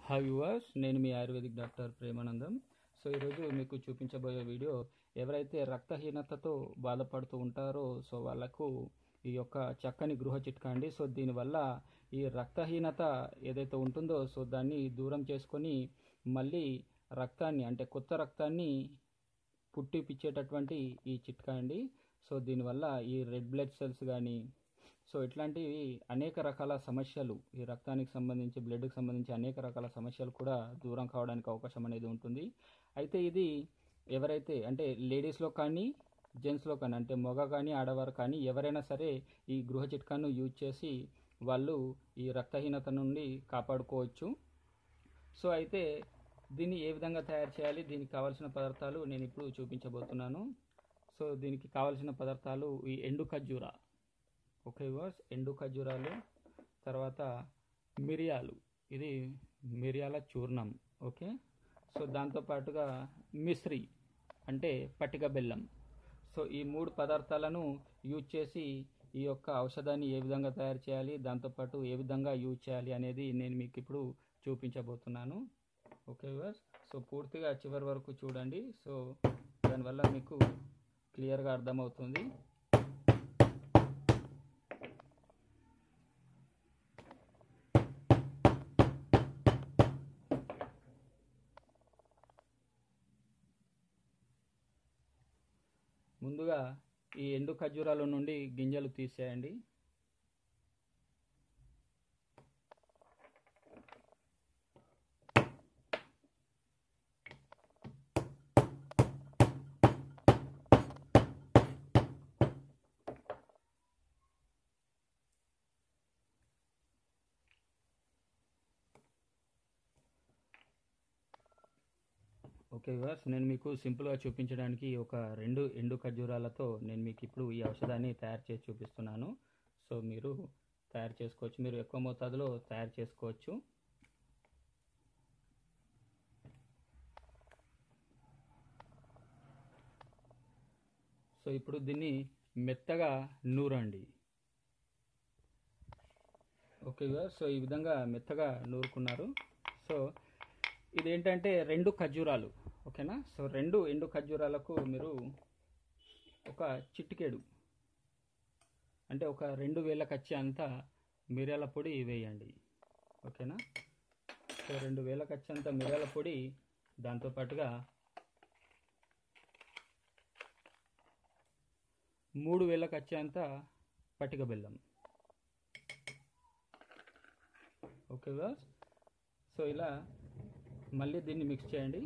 hi viewers నేను మీ ayurvedic doctor Premanandam so ఈరోజు మీకు చూపించబోయే వీడియో ఎవరైతే రక్తహీనతతో బాధపడుతూ ఉంటారో సో వాళ్ళకు ఈ యొక్క చక్కని గృహ చిట్కా అండి సో దీనివల్ల ఈ రక్తహీనత ఏదైతే ఉంటుందో సో దాన్ని దూరం చేసుకొని మళ్ళీ రక్తాన్ని అంటే కొత్త రక్తాన్ని పుట్టిపిచ్చేటటువంటి ఈ చిట్కా అండి సో దీనివల్ల ఈ రెడ్ బ్లడ్ సెల్స్ కానీ సో ఇట్లాంటివి అనేక రకాల సమస్యలు ఈ రక్తానికి సంబంధించి బ్లడ్కి సంబంధించి అనేక రకాల సమస్యలు కూడా దూరం కావడానికి అవకాశం అనేది ఉంటుంది అయితే ఇది ఎవరైతే అంటే లేడీస్లో కానీ జెంట్స్లో కానీ అంటే మగ కానీ ఆడవారు కానీ ఎవరైనా సరే ఈ గృహ చిట్కాను యూజ్ చేసి వాళ్ళు ఈ రక్తహీనత నుండి కాపాడుకోవచ్చు సో అయితే దీన్ని ఏ విధంగా తయారు చేయాలి దీనికి కావాల్సిన పదార్థాలు నేను ఇప్పుడు చూపించబోతున్నాను సో దీనికి కావాల్సిన పదార్థాలు ఈ ఎండు ఖర్జూర ఓకే వాస్ ఎండు ఖర్జూరాలు తర్వాత మిరియాలు ఇది మిరియాల చూర్ణం ఓకే సో దాంతోపాటుగా మిశ్రి అంటే పట్టిక బెల్లం సో ఈ మూడు పదార్థాలను యూజ్ చేసి ఈ యొక్క ఔషధాన్ని ఏ విధంగా తయారు చేయాలి దాంతోపాటు ఏ విధంగా యూజ్ చేయాలి అనేది నేను మీకు ఇప్పుడు చూపించబోతున్నాను ఓకే వాస్ సో పూర్తిగా చివరి వరకు చూడండి సో దానివల్ల మీకు క్లియర్గా అర్థమవుతుంది ముందుగా ఈ ఎండు ఖర్జూరాల నుండి గింజలు తీసేయండి ఓకే వివర్స్ నేను మీకు సింపుల్గా చూపించడానికి ఒక రెండు ఎండు ఖర్జూరాలతో నేను మీకు ఇప్పుడు ఈ ఔషధాన్ని తయారు చేసి చూపిస్తున్నాను సో మీరు తయారు చేసుకోవచ్చు మీరు ఎక్కువ మోతాదులో తయారు చేసుకోవచ్చు సో ఇప్పుడు దీన్ని మెత్తగా నూరండి ఓకే వివర్స్ సో ఈ విధంగా మెత్తగా నూరుకున్నారు సో ఇదేంటంటే రెండు ఖర్జూరాలు ఓకేనా సో రెండు ఎండు ఖర్జూరాలకు మీరు ఒక చిటికెడు అంటే ఒక రెండు వేలకు వచ్చే అంత మిరియాల పొడి వేయండి ఓకేనా సో రెండు వేలకు వచ్చేంత మిరియాల పొడి దాంతోపాటుగా మూడు వేలకు వచ్చేంత పటిక బెల్లం ఓకే బాస్ సో ఇలా మళ్ళీ దీన్ని మిక్స్ చేయండి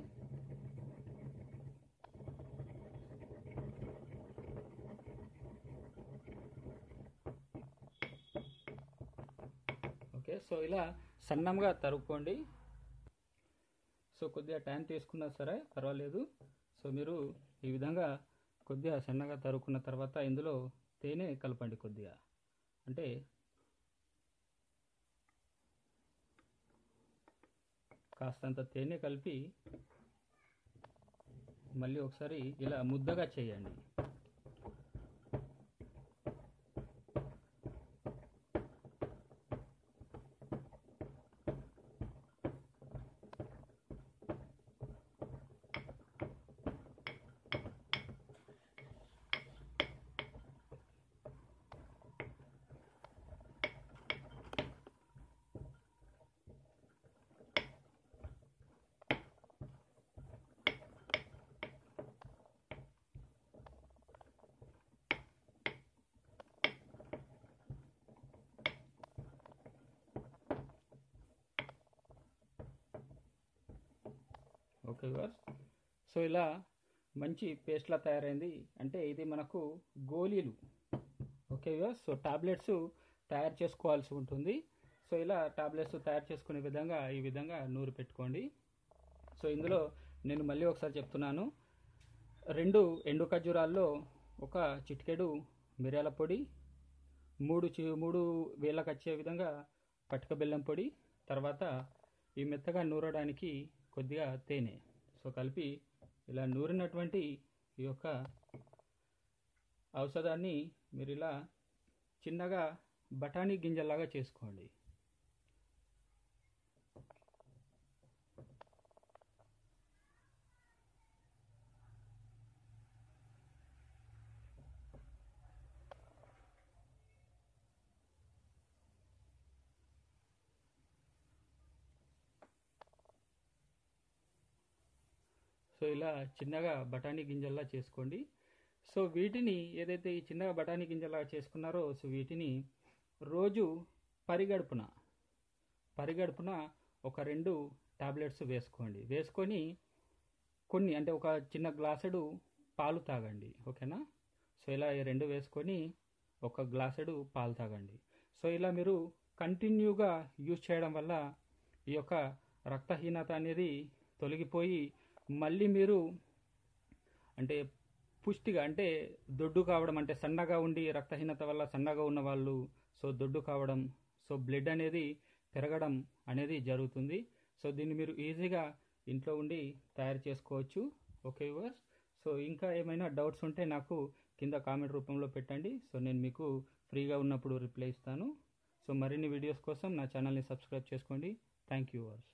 ఓకే సో ఇలా సన్నంగా తరుక్కోండి సో కొద్దిగా టైం తీసుకున్నా సరే పర్వాలేదు సో మీరు ఈ విధంగా కొద్దిగా సన్నగా తరుక్కున్న తర్వాత ఇందులో తేనె కలపండి కొద్దిగా అంటే కాస్తంత తేనె కలిపి మళ్ళీ ఒకసారి ఇలా ముద్దగా చేయండి ఓకే వర్స్ సో ఇలా మంచి పేస్ట్లా తయారైంది అంటే ఇది మనకు గోళీలు ఓకే వర్స్ సో టాబ్లెట్స్ తయారు చేసుకోవాల్సి ఉంటుంది సో ఇలా టాబ్లెట్స్ తయారు చేసుకునే విధంగా ఈ విధంగా నూరు పెట్టుకోండి సో ఇందులో నేను మళ్ళీ ఒకసారి చెప్తున్నాను రెండు ఎండు ఖర్జూరాల్లో ఒక చిటికెడు మిరియాల పొడి మూడు చి మూడు వేలకు వచ్చే విధంగా పట్టుక బెల్లం పొడి తర్వాత ఈ మెత్తగా నూరడానికి కొద్దిగా తేనె సో కలిపి ఇలా నూరినటువంటి ఈ యొక్క ఔషధాన్ని మీరు ఇలా చిన్నగా బఠానీ గింజలాగా చేసుకోండి సో ఇలా చిన్నగా బఠానీ గింజల్లా చేసుకోండి సో వీటిని ఏదైతే ఈ చిన్నగా బఠానీ గింజలా చేసుకున్నారో సో వీటిని రోజు పరిగడుపున పరిగడుపున ఒక రెండు టాబ్లెట్స్ వేసుకోండి వేసుకొని కొన్ని అంటే ఒక చిన్న గ్లాసుడు పాలు తాగండి ఓకేనా సో ఇలా ఈ రెండు వేసుకొని ఒక గ్లాసుడు పాలు తాగండి సో ఇలా మీరు కంటిన్యూగా యూజ్ చేయడం వల్ల ఈ యొక్క రక్తహీనత అనేది తొలగిపోయి మళ్ళీ మీరు అంటే పుష్టిగా అంటే దొడ్డు కావడం అంటే సన్నగా ఉండి రక్తహీనత వల్ల సన్నగా ఉన్న వాళ్ళు సో దొడ్డు కావడం సో బ్లడ్ అనేది పెరగడం అనేది జరుగుతుంది సో దీన్ని మీరు ఈజీగా ఇంట్లో ఉండి తయారు చేసుకోవచ్చు ఓకే వర్స్ సో ఇంకా ఏమైనా డౌట్స్ ఉంటే నాకు కింద కామెంట్ రూపంలో పెట్టండి సో నేను మీకు ఫ్రీగా ఉన్నప్పుడు రిప్లై ఇస్తాను సో మరిన్ని వీడియోస్ కోసం నా ఛానల్ని సబ్స్క్రైబ్ చేసుకోండి థ్యాంక్ యూ వర్స్